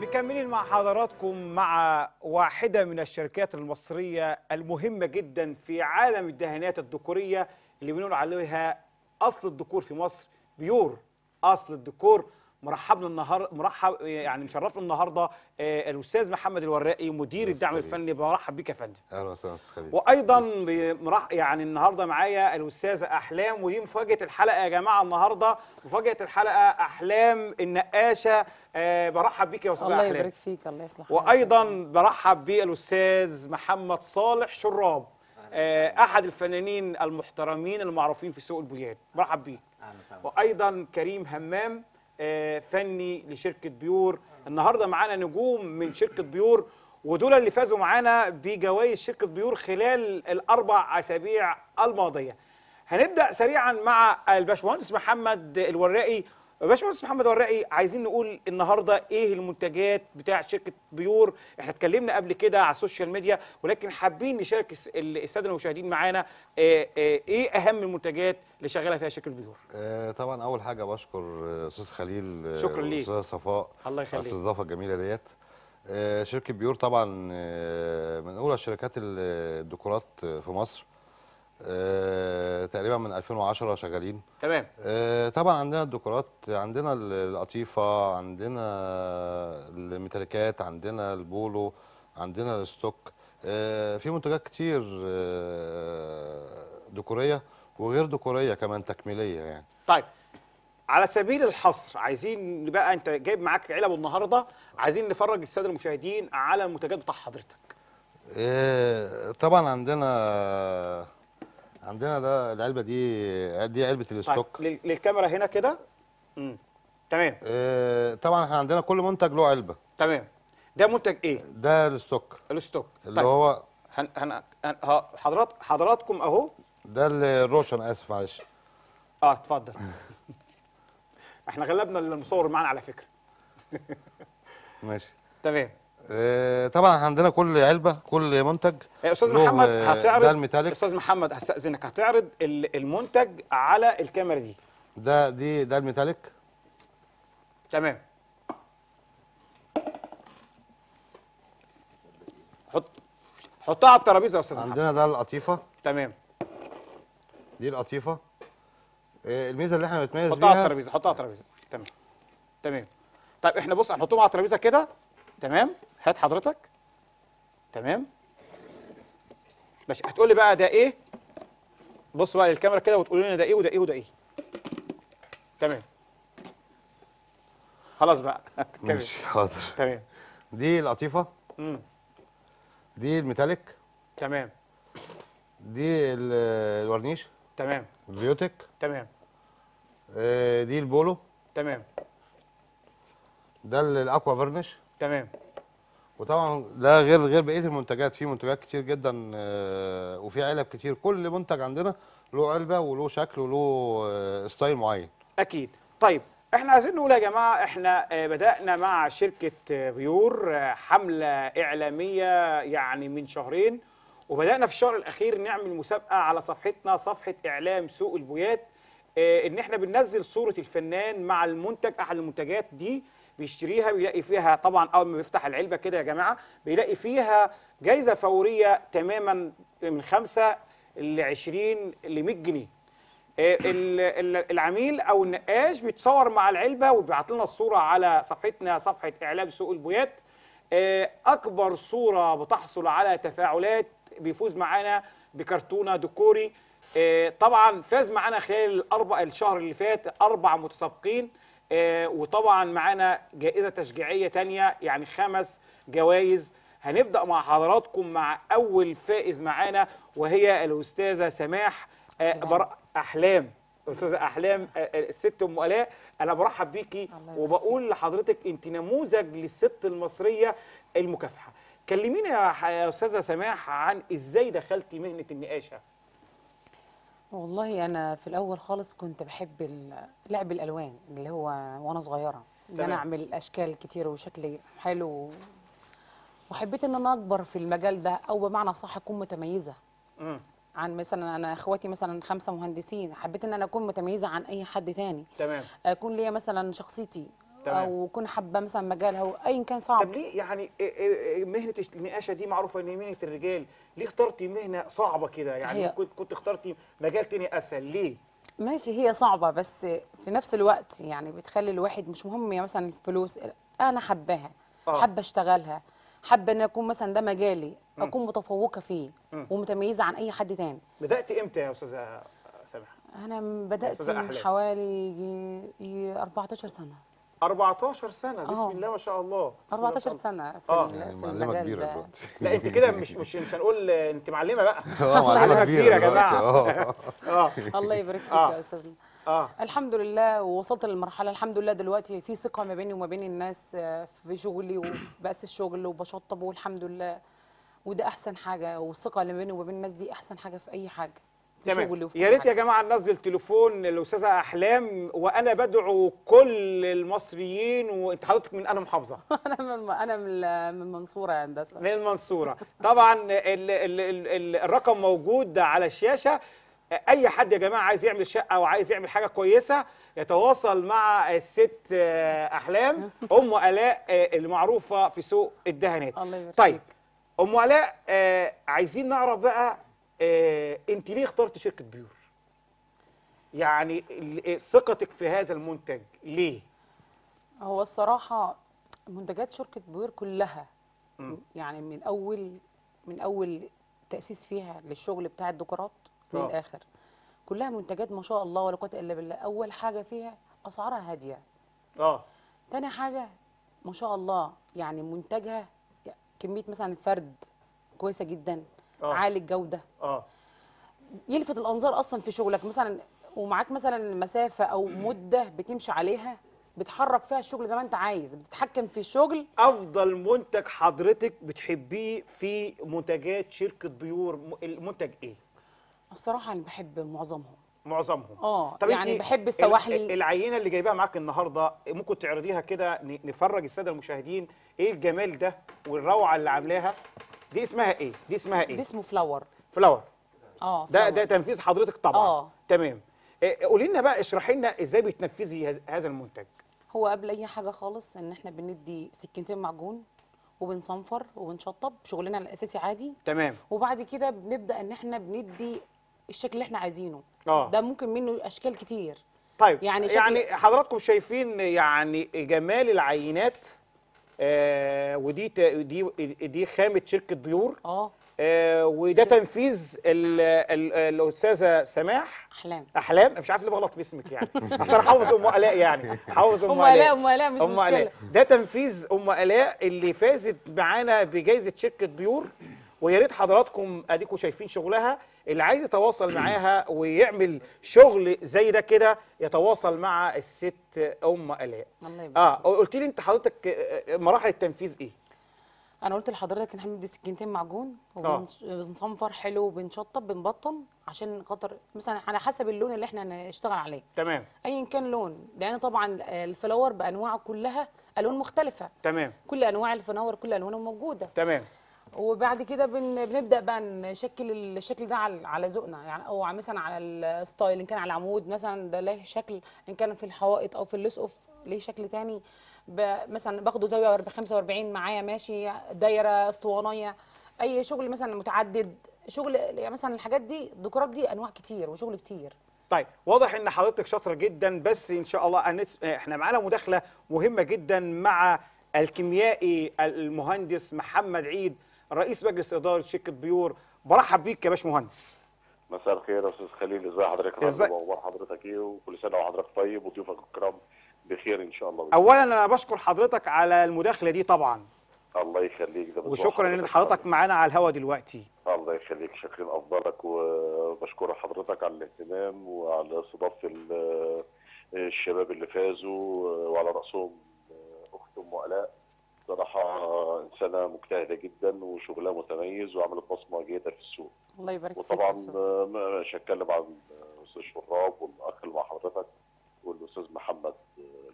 مكملين مع حضراتكم مع واحدة من الشركات المصرية المهمة جدا في عالم الدهانات الذكورية اللي بنقول عليها أصل الذكور في مصر بيور أصل الذكور مرحبنا النهار مرحب يعني مشرفنا النهارده آه، الاستاذ محمد الوراقي مدير يا الدعم سلام. الفني برحب بيك يا فندم اهلا وسهلا استاذ خالد وايضا بمرح يعني النهارده معايا الاستاذه احلام ودي مفاجاه الحلقه يا جماعه النهارده مفاجاه الحلقه احلام النقاشه آه برحب بيك يا استاذه الله احلام يبارك فيك الله يصلح حالك يا وايضا أستاذ. برحب بالاستاذ محمد صالح شراب آه احد الفنانين المحترمين المعروفين في سوق البويات برحب بيك اهلا وسهلا وايضا كريم همام آه، فني لشركه بيور النهارده معانا نجوم من شركه بيور ودول اللي فازوا معانا بجوائز شركه بيور خلال الاربع اسابيع الماضيه هنبدا سريعا مع الباشمهندس محمد الوراقي باشمهندس محمد الوراقي عايزين نقول النهارده ايه المنتجات بتاع شركه بيور احنا اتكلمنا قبل كده على السوشيال ميديا ولكن حابين نشارك الس- الساده المشاهدين معانا آه، آه، ايه اهم المنتجات اللي شغاله فيها شركه بيور آه طبعا اول حاجه بشكر آه، استاذ خليل آه، شكرا ليك. واستاذه صفاء الله على يخليك الاستضافه الجميله ديت آه شركه بيور طبعا آه من اولى الشركات ال- الديكورات آه، في مصر آه تقريبا من 2010 شغالين تمام آه طبعا عندنا الديكورات عندنا ال- القطيفه عندنا الميتاليكات عندنا البولو عندنا الستوك آه في منتجات كتير آه ديكوريه وغير ديكوريه كمان تكميليه يعني طيب على سبيل الحصر عايزين بقى انت جايب معاك علب النهارده عايزين نفرج الساده المشاهدين على المنتجات بتاع حضرتك آه طبعا عندنا عندنا ده العلبه دي دي علبه طيب الستوك لل- للكاميرا هنا كده امم تمام آه طبعا احنا عندنا كل منتج له علبه تمام ده منتج ايه ده الستوك الستوك اللي هو هن هن هن ها- حضرات حضراتكم اهو ده الروش انا اسف معلش اه اتفضل احنا غلبنا المصور معانا على فكره ماشي تمام آه طبعا احنا عندنا كل علبه كل منتج يا استاذ له، محمد آه، هتعرض ده الميتاليك استاذ محمد هستاذنك هتعرض ال- المنتج على الكاميرا دي ده دي ده الميتاليك تمام حط حطها على الترابيزه يا استاذ محمد عندنا ده القطيفه تمام دي القطيفه آه الميزه اللي احنا بنتميز حطها على بيها الترابيزه حطها على الترابيزه تمام تمام طيب احنا بص هنحطهم على الترابيزه كده تمام هات حضرتك تمام ماشي هتقول لي بقى ده ايه بص بقى للكاميرا كده وتقول لنا ده ايه وده ايه وده ايه تمام خلاص بقى تمام ماشي حاضر تمام دي القطيفه امم دي الميتاليك تمام دي ال- الورنيش تمام البيوتك تمام آه، دي البولو تمام ده ال- الاكوا فيرنش تمام وطبعا ده غير غير بقيه المنتجات في منتجات كتير جدا آه، وفي علب كتير كل منتج عندنا له علبه وله شكل وله آه، ستايل معين اكيد طيب احنا عايزين نقول يا جماعه احنا آه، بدانا مع شركه آه، بيور آه، حمله اعلاميه يعني من شهرين وبدانا في الشهر الاخير نعمل مسابقه على صفحتنا صفحه اعلام سوق البويات آه، ان احنا بننزل صوره الفنان مع المنتج احد المنتجات دي بيشتريها بيلاقي فيها طبعا اول ما بيفتح العلبه كده يا جماعه بيلاقي فيها جايزه فوريه تماما من 5 ل 20 ل 100 جنيه آه، ال- ال- العميل او النقاش بيتصور مع العلبه وبيبعت لنا الصوره على صفحتنا صفحه اعلام سوق البويات آه، اكبر صوره بتحصل على تفاعلات بيفوز معانا بكرتونه ديكوري آه، طبعا فاز معانا خلال الاربع الشهر اللي فات اربع متسابقين آه، وطبعا معانا جائزه تشجيعيه تانية يعني خمس جوائز هنبدا مع حضراتكم مع اول فائز معانا وهي الاستاذه سماح آه، بر... احلام استاذه احلام آه، آه، الست ام الاء انا برحب بيكي الله يبارك وبقول لحضرتك انت نموذج للست المصريه المكافحه كلمينا يا ح- يا استاذه سماح عن ازاي دخلتي مهنه النقاشه والله انا في الاول خالص كنت بحب ال- لعب الالوان اللي هو وانا صغيره ان تمام. انا اعمل اشكال كتير وشكل حلو وحبيت ان انا اكبر في المجال ده او بمعنى صح اكون متميزه امم عن مثلا انا اخواتي مثلا خمسه مهندسين حبيت ان انا اكون متميزه عن اي حد تاني تمام اكون ليا مثلا شخصيتي تمام. او كنا حابه مثلا مجالها او ايا كان صعب طب ليه يعني إيه- إيه- مهنه النقاشه دي معروفه ان هي مهنه الرجال ليه اخترتي مهنه صعبه كده يعني هي- كنت كنت اخترتي مجال تاني اسهل ليه ماشي هي صعبة بس في نفس الوقت يعني بتخلي الواحد مش مهم يعني مثلا الفلوس أنا حباها آه. حابة أشتغلها حابة إن أكون مثلا ده مجالي أكون متفوقة فيه مم. ومتميزة عن أي حد تاني بدات امتى يا استاذه سامح أنا م- بدأت أستاذة من أحلام. حوالي يجي- يجي 14 سنة 14 سنه بسم آه. الله ما شاء الله بسم الله ما 14 شاء الله. سنة في, آه. ال- يعني في معلمه المجال كبيره ده دلوقتي لا انت كده مش مش مش هنقول انت معلمه بقى اه معلمه معلمة كبيره كبيرة يا دلوقتي جماعة. اه اه الله يبارك فيك آه. يا أستاذنا اه الحمد لله ووصلت للمرحله الحمد لله دلوقتي في ثقه ما بيني وما بين الناس آه، في شغلي وبأسس شغل وبشطب والحمد لله وده احسن حاجه والثقه اللي ما بيني وما بين الناس دي احسن حاجه في اي حاجه في شغلي تمام وفي يا كل ريت يا حاجة. جماعه ننزل تليفون الاستاذه احلام وانا بدعو كل المصريين وانت حضرتك من انا محافظه انا من انا من من المنصوره يا هندسه من المنصوره طبعا ال ال ال ال الرقم موجود على الشاشه اي حد يا جماعه عايز يعمل شقه وعايز يعمل حاجه كويسه يتواصل مع الست آه، احلام ام الاء آه، المعروفه في سوق الدهانات الله يبارك طيب فيك. ام الاء آه، عايزين نعرف بقى آه، انت ليه اخترت شركه بيور يعني ال- ثقتك في هذا المنتج ليه هو الصراحه منتجات شركه بوير كلها مم. يعني من اول من اول تاسيس فيها للشغل بتاع الديكورات آه. للاخر كلها منتجات ما شاء الله ولا قوه الا بالله اول حاجه فيها اسعارها هاديه اه تاني حاجة ما شاء الله يعني منتجها كمية مثلا فرد كويسة جدا آه. عالي الجودة اه يلفت الأنظار أصلا في شغلك مثلا ومعاك مثلا مسافة أو مدة بتمشي عليها بتحرك فيها الشغل زي ما أنت عايز بتتحكم في الشغل افضل منتج حضرتك بتحبيه في منتجات شركه بيور م- المنتج ايه الصراحة أنا بحب معظمهم معظمهم اه طب يعني انت بحب ال- السواحلي العينه اللي جايباها معاك النهارده ممكن تعرضيها كده ن- نفرج الساده المشاهدين ايه الجمال ده والروعه اللي عاملاها دي اسمها ايه دي اسمها ده ايه اسمه فلاور فلاور اه ده فلاور. ده تنفيذ حضرتك طبعا آه. تمام إيه، قولي لنا بقى اشرحي لنا ازاي بتنفذي هذ- هذا المنتج هو قبل اي حاجه خالص ان احنا بندي سكينتين معجون وبنصنفر وبنشطب شغلنا الاساسي عادي تمام وبعد كده بنبدا ان احنا بندي الشكل اللي احنا عايزينه اه ده ممكن منه اشكال كتير طيب يعني يعني, شكل- يعني حضراتكم شايفين يعني جمال العينات آه ودي ت- دي دي خامه شركه بيور اه آه وده تنفيذ ال- ال- الاستاذه سماح احلام احلام أنا مش عارف ليه بغلط في اسمك يعني اصل انا حافظ ام الاء يعني حافظ ام ام الاء الاء ام الاء مش ام مشكله الاء ده تنفيذ ام الاء اللي فازت معانا بجائزه شركه بيور ويا ريت حضراتكم اديكم شايفين شغلها اللي عايز يتواصل معاها ويعمل شغل زي ده كده يتواصل مع الست ام الاء الله يبارك اه قلت لي انت حضرتك آه، مراحل التنفيذ ايه انا قلت لحضرتك ان احنا بندي سكينتين معجون آه. وبنصنفر حلو وبنشطب بنبطن عشان خاطر مثلا على حسب اللون اللي احنا هنشتغل عليه تمام ايا كان لون لان طبعا الفلاور بانواعه كلها الوان مختلفه تمام كل انواع الفناور كل الوانهم موجوده تمام وبعد كده بن... بنبدا بقى نشكل الشكل ده على على ذوقنا يعني او على- مثلا على الستايل ان كان على العمود مثلا ده له شكل ان كان في الحوائط او في الاسقف ليه شكل تاني ب... مثلا باخده زاويه ب 45 معايا ماشي دايره اسطوانيه اي شغل مثلا متعدد شغل يعني مثلا الحاجات دي الديكورات دي انواع كتير وشغل كتير طيب واضح ان حضرتك شاطره جدا بس ان شاء الله هنس... احنا معانا مداخله مهمه جدا مع الكيميائي المهندس محمد عيد رئيس مجلس اداره شركه بيور برحب بيك يا باشمهندس مساء الخير يا استاذ خليل ازي حضرتك ازاي؟ النهارده واخبار حضرتك ايه وكل سنه وحضرتك طيب وضيوفك الكرام بخير ان شاء الله اولا انا بشكر حضرتك على المداخله دي طبعا الله يخليك ده بتوع وشكرا ان حضرتك معانا على الهوا دلوقتي الله يخليك شاكرين افضلك وبشكر حضرتك على الاهتمام وعلى استضافه ال- الشباب اللي فازوا وعلى راسهم اخت ام الاء صراحه انسانه مجتهده جدا وشغلها متميز وعملت بصمه جيده في السوق الله يبارك فيك وطبعا يا استاذ ما- مش هتكلم عن استاذ شراب والاخ اللي مع حضرتك والاستاذ محمد الوراق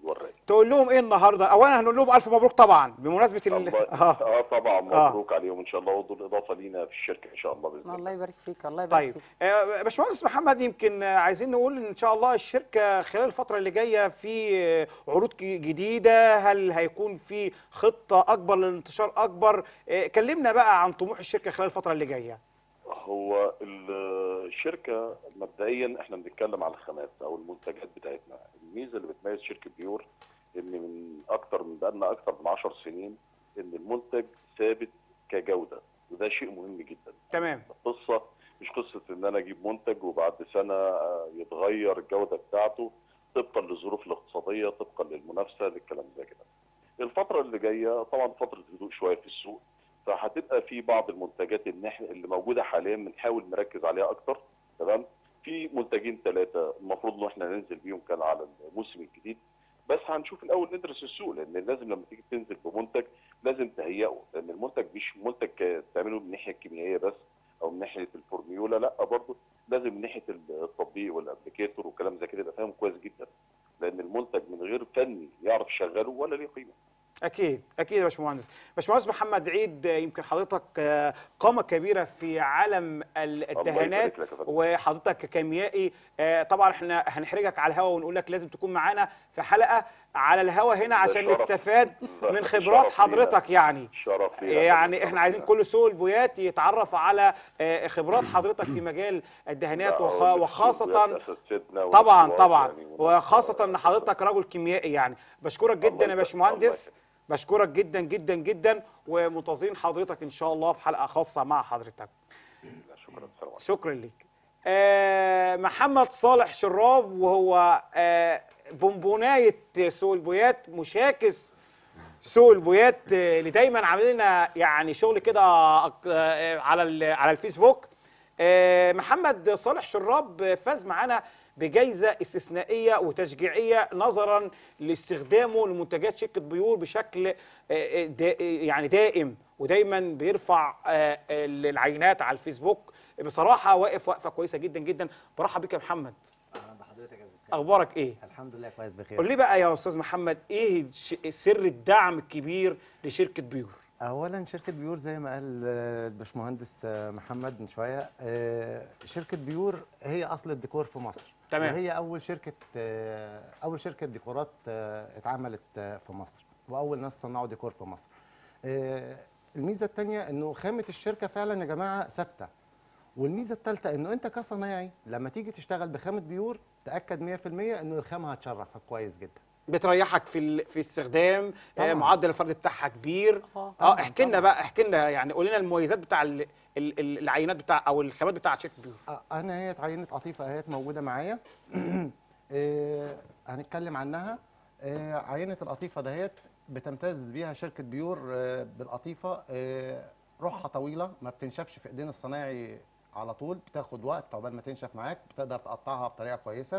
تقول لهم ايه النهارده اولا هنقول لهم الف مبروك طبعا بمناسبه ال... الله اه اه طبعا آه. مبروك عليهم ان شاء الله ودول اضافه لينا في الشركه ان شاء الله باذن الله الله يبارك فيك الله يبارك طيب فيك آه، باشمهندس محمد يمكن آه، عايزين نقول ان شاء الله الشركه خلال الفتره اللي جايه في آه، عروض ك- جديده هل هيكون في خطه اكبر للانتشار اكبر آه، كلمنا بقى عن طموح الشركه خلال الفتره اللي جايه هو ال- الشركه مبدئيا احنا بنتكلم على الخامات او المنتجات بتاعتنا الميزه اللي بتميز شركه بيور ان من اكتر من بقالنا اكتر من 10 سنين ان المنتج ثابت كجوده وده شيء مهم جدا تمام القصه مش قصه ان انا اجيب منتج وبعد سنه آه، يتغير الجوده بتاعته طبقا للظروف الاقتصاديه طبقا للمنافسه للكلام ده كده. الفتره اللي جايه طبعا فتره هدوء شويه في السوق فهتبقى في بعض المنتجات اللي احنا اللي موجوده حاليا بنحاول نركز عليها اكتر تمام في منتجين ثلاثه المفروض ان احنا ننزل بيهم كان على الموسم الجديد بس هنشوف الاول ندرس السوق لان لازم لما تيجي تنزل بمنتج لازم تهيئه لان المنتج مش منتج تعمله من الناحيه الكيميائيه بس او من ناحيه الفورميولا لا برضه لازم من ناحيه التطبيق والابلكيتور وكلام زي كده يبقى فاهم كويس جدا لان المنتج من غير فني يعرف يشغله ولا ليه قيمه اكيد اكيد يا باشمهندس باشمهندس محمد عيد آه، يمكن حضرتك آه، قامه كبيره في عالم ال- الله الدهانات يبارك لك يا فندم. وحضرتك كيميائي آه، طبعا احنا هنحرجك على الهوا ونقول لك لازم تكون معانا في حلقه على الهوا هنا ده عشان شرف. نستفاد ده من شرف خبرات لينا. حضرتك يعني شرف لينا يعني شرف احنا عايزين لينا. كل سوق البويات يتعرف على آه، خبرات حضرتك في مجال الدهانات لا، وخ- أقول لك وخاصه السوق أساتذتنا طبعا والأسواق طبعا يعني وخاصة ان حضرتك رجل كيميائي يعني بشكرك الله جدا يا يبارك- باشمهندس الله بشكرك جدا جدا جدا ومنتظرين حضرتك ان شاء الله في حلقة خاصة مع حضرتك لا، شكرا السلام عليكم شكرا ليك آه محمد صالح شراب وهو آه بونبوناية سوق البويات مشاكس سوق البويات آه، اللي دايما عامل لنا يعني شغل كده آه، على ال- على الفيسبوك آه، محمد صالح شراب آه، فاز معانا بجائزة استثنائية وتشجيعية نظرا لاستخدامه لمنتجات شركة بيور بشكل آه، آه، دا- يعني دائم ودايما بيرفع آه، العينات على الفيسبوك بصراحة واقف وقفة كويسة جدا جدا برحب بك يا محمد اهلا بحضرتك يا استاذ أخبارك إيه؟ الحمد لله كويس بخير قول لي بقى يا أستاذ محمد إيه ش- سر الدعم الكبير لشركة بيور؟ اولا شركه بيور زي ما قال آه، الباشمهندس آه، محمد من شويه آه، شركه بيور هي اصل الديكور في مصر تمام. وهي اول شركه آه، اول شركه ديكورات آه، اتعملت آه، في مصر واول ناس صنعوا ديكور في مصر آه، الميزه الثانيه انه خامه الشركه فعلا يا جماعه ثابته والميزه الثالثه انه انت كصنايعي لما تيجي تشتغل بخامه بيور تاكد 100% انه الخامه هتشرفك كويس جدا بتريحك في ال... في استخدام آه، طبعاً. معدل الفرد بتاعها كبير اه اه طبعاً، احكي لنا طبعاً. بقى احكي لنا يعني قول لنا المميزات بتاع ال... ال... ال- العينات بتاع او الخامات بتاعه شركه بيور آه، انا هي عينه قطيفه اهيت موجوده معايا آه، هنتكلم عنها آه، عينه القطيفه دهيت بتمتاز بيها شركه بيور آه، بالقطيفه آه، روحها طويله ما بتنشفش في ايدين الصنايعي على طول بتاخد وقت عقبال ما تنشف معاك بتقدر تقطعها بطريقه كويسه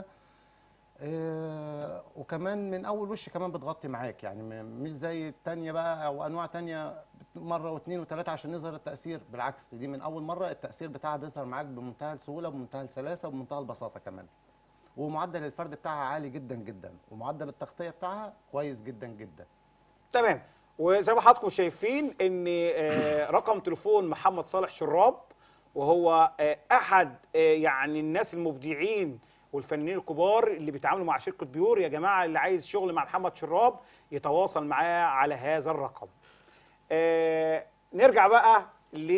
آه، وكمان من اول وش كمان بتغطي معاك يعني م- مش زي التانية بقى او انواع تانية بت- مره واثنين وثلاثه عشان يظهر التاثير بالعكس دي من اول مره التاثير بتاعها بيظهر معاك بمنتهى السهوله بمنتهى السلاسه وبمنتهى البساطه كمان ومعدل الفرد بتاعها عالي جدا جدا ومعدل التغطيه بتاعها كويس جدا جدا تمام وزي ما حضراتكم شايفين ان آه، رقم تليفون محمد صالح شراب وهو آه، احد آه، يعني الناس المبدعين والفنانين الكبار اللي بيتعاملوا مع شركه بيور يا جماعه اللي عايز شغل مع محمد شراب يتواصل معاه على هذا الرقم آه، نرجع بقى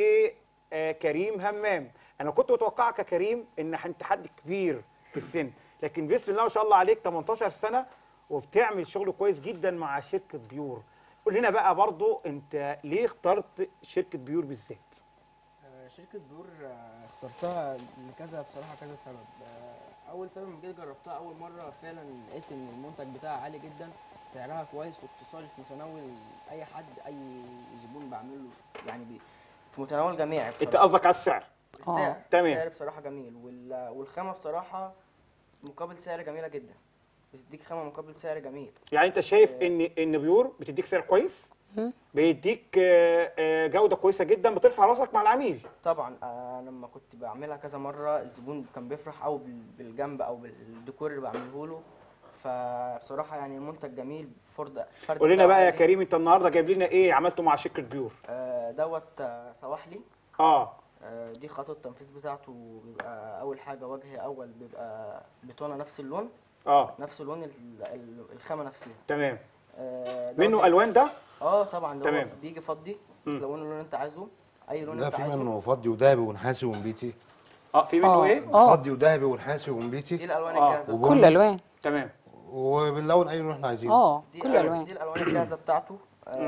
لكريم همام انا كنت متوقعك يا كريم ان انت حد كبير في السن لكن بسم الله ما شاء الله عليك 18 سنه وبتعمل شغل كويس جدا مع شركه بيور قول لنا بقى برضو انت ليه اخترت شركه بيور بالذات آه، شركة بيور آه، اخترتها لكذا بصراحة كذا سبب آه، أول سبب لما جيت جربتها أول مرة فعلا لقيت إن المنتج بتاعها عالي جدا سعرها كويس واقتصادي في متناول أي حد أي زبون بعمله يعني بي في متناول الجميع انت بصراحة قصدك على السعر السعر آه، تمام. السعر بصراحة جميل وال- والخامة بصراحة مقابل سعر جميلة جدا بتديك خامة مقابل سعر جميل يعني انت شايف ان ان بيور بتديك سعر كويس بيديك آه، آه، جوده كويسه جدا بترفع راسك مع العميل طبعا آه، انا لما كنت بعملها كذا مره الزبون كان بيفرح او بال- بالجنب او بالديكور اللي بعمله له فبصراحه يعني المنتج جميل فرد فرد قول لنا بتاعه بقى يا عالي. كريم انت النهارده جايب لنا ايه عملته مع شركه بيور آه، دوت آه، سواحلي اه آه، دي خطوه التنفيذ بتاعته بيبقى اول حاجه وجه اول بيبقى بتونه نفس اللون اه نفس اللون ال- ال- الخامه نفسها تمام آه، دوت منه الوان ده اه طبعا ده تمام. هو بيجي فضي مم. تلونه اللون اللي انت عايزه اي لون لا انت في عايزه منه فضي وذهبي ونحاسي ونبيتي اه في منه آه. ايه اه فضي وذهبي ونحاسي دي ونبيتي الالوان آه. الجاهزه وبني. كل الوان تمام وبنلون اي لون احنا عايزينه اه دي كل الألوان- الالوان دي الالوان الجاهزه بتاعته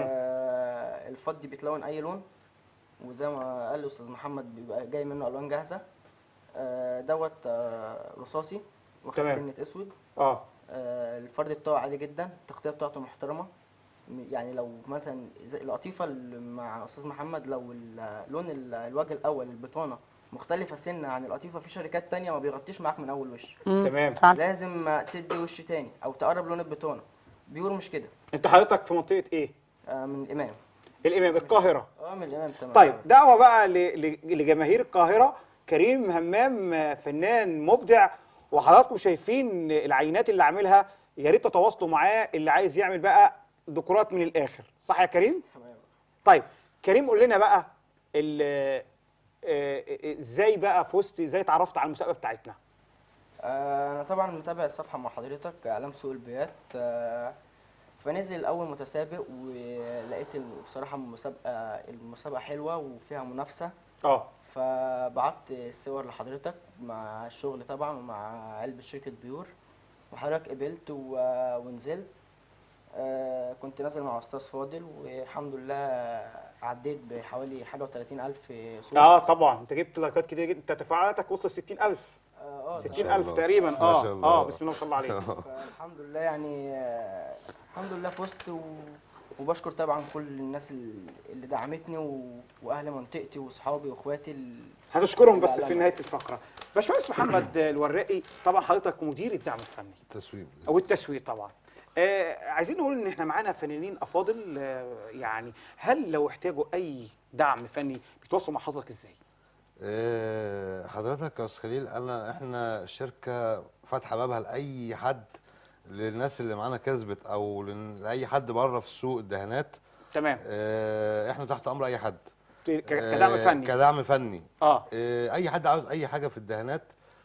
آه الفضي بيتلون اي لون وزي ما قال الاستاذ محمد بيبقى جاي منه الوان جاهزه آه دوت آه رصاصي واخد تمام. سنه اسود اه آه الفرد بتاعه عالي جدا التغطيه بتاعته محترمه م- يعني لو مثلا زي القطيفه اللي مع استاذ محمد لو ال- لون ال- الوجه الاول البطانه مختلفه سنه عن القطيفه في شركات تانية ما بيغطيش معاك من اول وش مم، تمام. فعلا لازم تدي وش تاني او تقرب لون البطانه بيور مش كده انت حضرتك في منطقه ايه آه من الامام الامام القاهره اه من الامام تمام طيب دعوه بقى ل- ل- لجماهير القاهره كريم همام آه، فنان مبدع وحضراتكم شايفين العينات اللي عاملها يا ريت تتواصلوا معاه اللي عايز يعمل بقى ديكورات من الاخر صح يا كريم تمام طيب كريم قول لنا بقى ال- آه، آه، ازاي بقى فزت ازاي اتعرفت على المسابقه بتاعتنا آه، انا طبعا متابع الصفحه مع حضرتك اعلام سوق البيات آه، فنزل اول متسابق ولقيت ال- بصراحه المسابقه المسابقه حلوه وفيها منافسه اه فبعت الصور لحضرتك مع الشغل طبعا ومع علبة شركة بيور وحضرتك قبلت و- ونزلت آه، كنت نازل مع أستاذ فاضل والحمد لله عديت بحوالي حاجة وتلاتين ألف صورة اه طبعا انت جبت لايكات كتير جدا انت تفاعلاتك وصلت 60000 اه آه، 60000 الله. تقريبا ما اه شاء الله. اه بسم الله ما شاء الله عليك فالحمد لله يعني آه، الحمد لله فزت و... وبشكر طبعا كل الناس ال- اللي دعمتني و... واهل منطقتي واصحابي واخواتي ال... هتشكرهم بس لا، لا، في لا. نهايه الفقره باشمهندس محمد الوراقي طبعا حضرتك مدير الدعم الفني التسويق او التسويق طبعا آه عايزين نقول ان احنا معانا فنانين افاضل آه يعني هل لو احتاجوا اي دعم فني بيتواصلوا مع حضرتك ازاي آه، حضرتك يا استاذ خليل انا احنا شركه فاتحه بابها لاي حد للناس اللي معانا كسبت او لن- لاي حد بره في السوق الدهانات تمام آه، احنا تحت امر اي حد ك- كدعم آه، فني كدعم فني اه آه، اي حد عاوز اي حاجه في الدهانات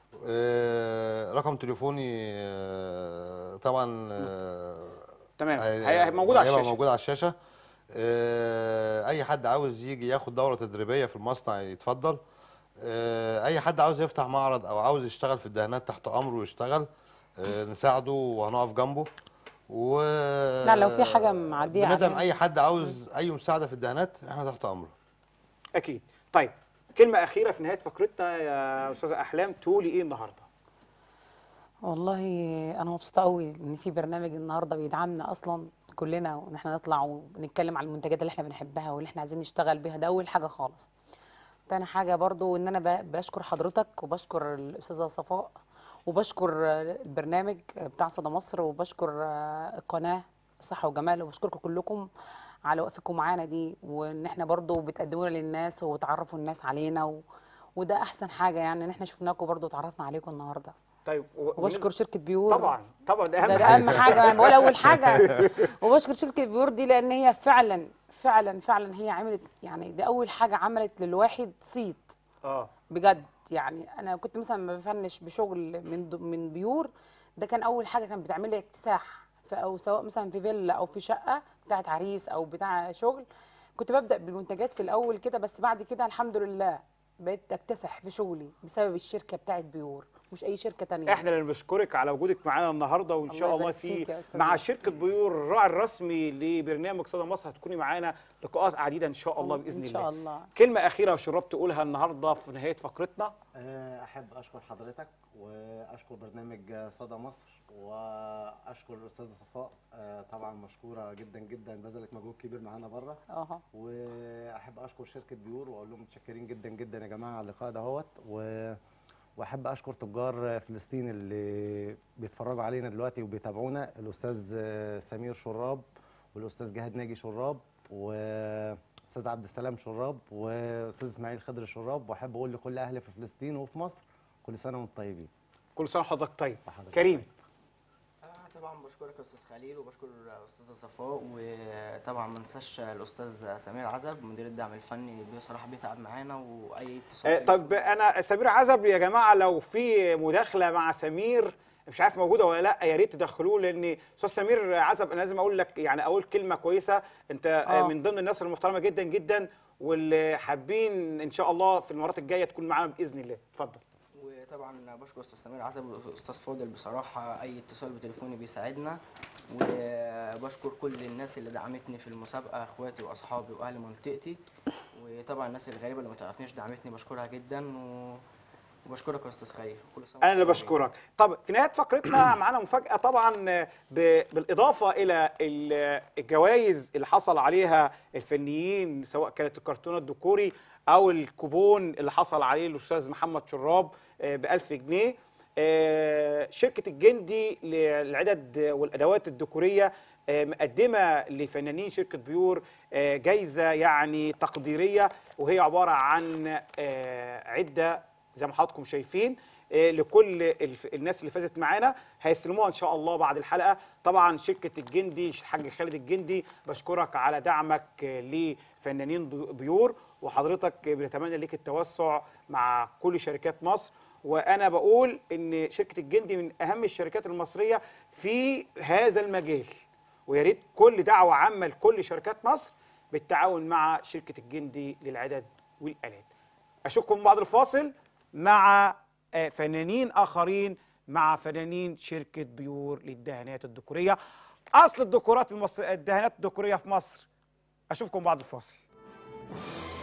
آه، رقم تليفوني آه، طبعا آه، تمام هي- هي موجود على هيبقى الشاشه موجود على الشاشه آه، اي حد عاوز يجي ياخد دوره تدريبيه في المصنع يتفضل آه، اي حد عاوز يفتح معرض او عاوز يشتغل في الدهانات تحت امره ويشتغل آه، نساعده وهنقف جنبه و لا، لو في حاجة معدية بندعم علينا. اي حد عاوز اي مساعده في الدهانات احنا تحت امره اكيد طيب كلمه اخيره في نهايه فقرتنا يا استاذه احلام تقولي ايه النهارده والله انا مبسوطه قوي ان في برنامج النهارده بيدعمنا اصلا كلنا وان احنا نطلع ونتكلم عن المنتجات اللي احنا بنحبها واللي احنا عايزين نشتغل بيها ده اول حاجه خالص تاني حاجه برضو ان انا ب- بشكر حضرتك وبشكر الاستاذه صفاء وبشكر البرنامج بتاع صدى مصر وبشكر القناه صحه وجمال وبشكركم كلكم على وقفتكم معانا دي وان احنا برضو بتقدمونا للناس وتعرفوا الناس علينا و... وده احسن حاجه يعني ان احنا شفناكم برضو وتعرفنا عليكم النهارده طيب و- وبشكر شركه بيور طبعا طبعا ده اهم ده, ده حاجه اهم حاجه انا بقول اول حاجه وبشكر شركه بيور دي لان هي فعلا فعلا فعلا هي عملت يعني دي اول حاجه عملت للواحد صيت اه بجد يعني انا كنت مثلا ما بفنش بشغل من د- من بيور ده كان اول حاجه كانت بتعمل لي اكتساح في او سواء مثلا في فيلا او في شقه بتاعت عريس او بتاع شغل كنت ببدا بالمنتجات في الاول كده بس بعد كده الحمد لله بقيت اكتسح في شغلي بسبب الشركه بتاعت بيور مش اي شركه تانية احنا اللي بنشكرك على وجودك معانا النهارده وان الله شاء الله يبارك في فيك يا أستاذ مع محمد. شركه بيور الراعي الرسمي لبرنامج صدى مصر هتكوني معانا لقاءات عديده ان شاء الله باذن ان الله شاء الله كلمه اخيره يا شراب تقولها النهارده في نهايه فقرتنا آه، احب اشكر حضرتك واشكر برنامج صدى مصر واشكر الاستاذه صفاء آه، طبعا مشكوره جدا جدا بذلت مجهود كبير معانا بره اها واحب اشكر شركه بيور واقول لهم متشكرين جدا جدا يا جماعه على اللقاء دهوت و واحب اشكر تجار فلسطين اللي بيتفرجوا علينا دلوقتي وبيتابعونا الاستاذ سمير شراب والاستاذ جهاد ناجي شراب واستاذ عبد السلام شراب واستاذ اسماعيل خضر شراب واحب اقول لكل اهلي في فلسطين وفي مصر كل سنه وانتم طيبين كل سنه وحضرتك طيب وحضرتك كريم طبعا بشكرك يا استاذ خليل وبشكر استاذه صفاء وطبعا ما ننساش الاستاذ سمير عزب مدير الدعم الفني بصراحه بيتعب معانا واي اتصال آه، طب انا سمير عزب يا جماعه لو في مداخله مع سمير مش عارف موجوده ولا لا يا ريت تدخلوه لان استاذ سمير عزب انا لازم اقول لك يعني اقول كلمه كويسه انت آه. آه. من ضمن الناس المحترمه جدا جدا واللي حابين ان شاء الله في المرات الجايه تكون معانا باذن الله اتفضل وطبعا بشكر استاذ سمير عزب واستاذ فاضل بصراحه اي اتصال بتليفوني بيساعدنا وبشكر كل الناس اللي دعمتني في المسابقه اخواتي واصحابي واهل منطقتي وطبعا الناس الغريبه اللي ما تعرفنيش دعمتني بشكرها جدا و... وبشكرك يا استاذ خليل كل سنه انا اللي وأنت طيب. بشكرك طب في نهايه فقرتنا معانا مفاجاه طبعا ب- بالاضافه الى ال- الجوائز اللي حصل عليها الفنيين سواء كانت الكرتون الديكوري او الكوبون اللي حصل عليه الاستاذ محمد شراب ب 1000 جنيه آه، شركه الجندي للعدد والادوات الديكوريه آه، مقدمه لفنانين شركه بيور آه، جايزه يعني تقديريه وهي عباره عن آه، عده زي ما حضراتكم شايفين آه، لكل الف- الناس اللي فازت معانا هيستلموها ان شاء الله بعد الحلقه طبعا شركه الجندي الحاج خالد الجندي بشكرك على دعمك آه، لفنانين ضي- بيور وحضرتك بنتمنى ليك التوسع مع كل شركات مصر وانا بقول ان شركه الجندي من اهم الشركات المصريه في هذا المجال ويا ريت كل دعوه عامه لكل شركات مصر بالتعاون مع شركه الجندي للعدد والالات اشوفكم بعد الفاصل مع آه، فنانين اخرين مع فنانين شركه بيور للدهانات الديكوريه اصل الديكورات المصر الدهانات الديكوريه في مصر اشوفكم بعد الفاصل